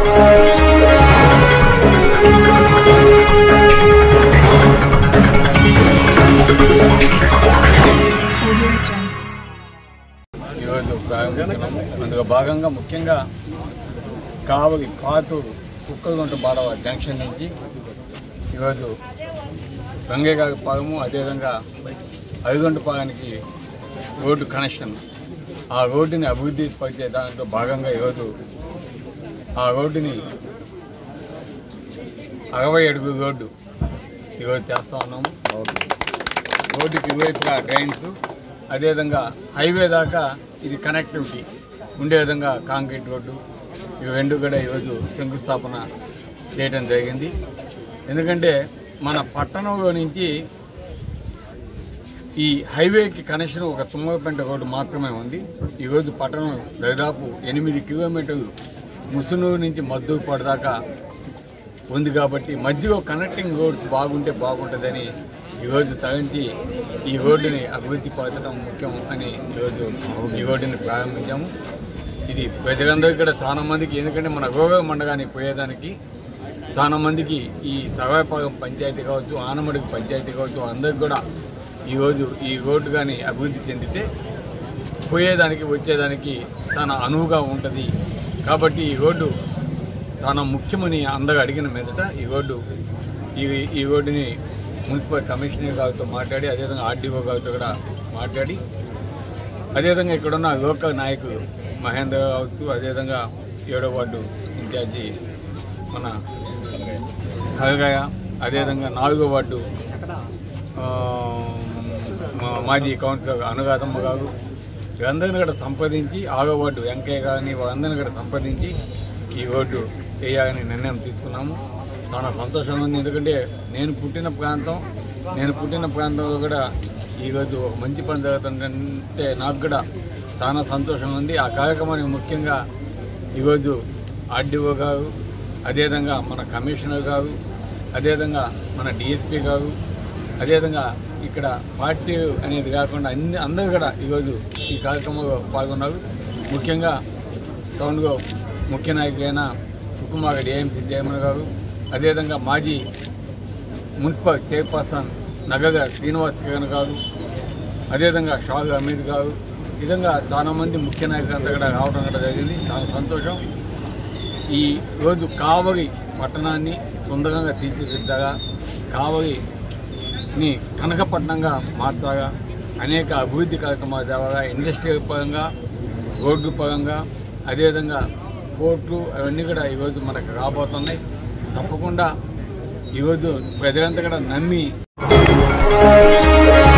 Audio Jungle. ఈరోజు ప్రారంభించడం అందులో భాగంగా ముఖ్యంగా కావలి పాతూరు కుక్కలగుంట బాడవ జంక్షన్ నుంచి ఈరోజు రంగేగారి పాలము అదేవిధంగా అరిగొంట పాలానికి రోడ్డు కనెక్షన్ ఆ రోడ్డుని అభివృద్ధి పరిచే దాంట్లో భాగంగా ఈరోజు ఆ రోడ్డుని అరవై అడుగు రోడ్డు ఈరోజు చేస్తా ఉన్నాము రోడ్డుకి ఇరువైపుగా డ్రైన్స్ అదేవిధంగా హైవే దాకా ఇది కనెక్టివిటీ ఉండే విధంగా కాంక్రీట్ రోడ్డు ఇవి రెండు కూడా ఈరోజు శంకుస్థాపన చేయడం జరిగింది ఎందుకంటే మన పట్టణంలో నుంచి ఈ హైవేకి కనెక్షన్ ఒక తుమ్మలపెంట రోడ్డు మాత్రమే ఉంది ఈరోజు పట్టణం దాదాపు ఎనిమిది కిలోమీటర్లు ముసునూరు నుంచి మద్దూరుపాడు దాకా ఉంది కాబట్టి మధ్యలో కనెక్టింగ్ రోడ్స్ బాగుంటే బాగుంటుందని ఈరోజు తగ్గించి ఈ రోడ్డుని అభివృద్ధి పరచడం ముఖ్యం అని ఈరోజు ఈ రోడ్డుని ప్రారంభించాము ఇది ప్రజలందరికీ కూడా చాలా మందికి ఎందుకంటే మన గోగ మండగానికి పోయేదానికి చాలా మందికి ఈ సర్వాయపాలెం పంచాయతీ కావచ్చు ఆనమడుగు పంచాయతీ కావచ్చు అందరికి కూడా ఈరోజు ఈ రోడ్డు కానీ అభివృద్ధి చెందితే పోయేదానికి వచ్చేదానికి చాలా అనువుగా ఉంటుంది కాబట్టి ఈ రోడ్డు చాలా ముఖ్యమని అందరూ అడిగిన మీదట ఈ రోడ్డు ఈ ఈ రోడ్డుని మున్సిపల్ కమిషనర్ గారితో మాట్లాడి అదేవిధంగా ఆర్డీఓ గారితో కూడా మాట్లాడి అదేవిధంగా ఇక్కడున్న లోకల్ నాయకులు మహేంద్ర కావచ్చు అదేవిధంగా ఏడో వార్డు ఇన్ఛార్జి మన హరగాయ అదేవిధంగా నాలుగో వార్డు ఆ, మా- మాజీ కౌన్సిలర్ అనురాధమ్మ గారు వీరందరిని కూడా సంప్రదించి ఆరో వార్డు వెంకయ్య గారిని వారందరిని కూడా సంప్రదించి ఈ రోడ్డు వేయాలని నిర్ణయం తీసుకున్నాము చాలా సంతోషంగా ఉంది ఎందుకంటే నేను పుట్టిన ప్రాంతం నేను పుట్టిన ప్రాంతంలో కూడా ఈరోజు ఒక మంచి పని జరుగుతుందంటే నాకు కూడా చాలా సంతోషంగా ఉంది ఆ కార్యక్రమానికి ముఖ్యంగా ఈరోజు ఆర్డీఓ గారు అదేవిధంగా మన కమిషనర్ గారు అదేవిధంగా మన డిఎస్పీ గారు అదేవిధంగా ఇక్కడ పార్టీ అనేది కాకుండా అన్ని అందరూ కూడా ఈరోజు ఈ కార్యక్రమంలో పాల్గొన్నారు ముఖ్యంగా టౌన్లో ముఖ్య నాయకులైన సుకుమార్ డిఎంసీ చైర్మన్ గారు అదేవిధంగా మాజీ మున్సిపల్ చైర్పర్సన్ నగర శ్రీనివాస్ కిరణ్ గారు అదేవిధంగా షాహు అమీద్ గారు ఈ విధంగా చాలా మంది ముఖ్య నాయకులంతా కూడా రావడం కూడా జరిగింది చాలా సంతోషం ఈ రోజు కావలి పట్టణాన్ని సుందరంగా తీర్చిదిద్దగా కావలిని కనకపట్నంగా మార్చగా అనేక అభివృద్ధి కార్యక్రమాలు తేవగా ఇండస్ట్రియల్ పరంగా రోడ్డు పరంగా అదేవిధంగా పోర్ట్లు అవన్నీ కూడా ఈరోజు మనకు రాబోతున్నాయి తప్పకుండా ఈరోజు ప్రజలంతా కూడా నమ్మి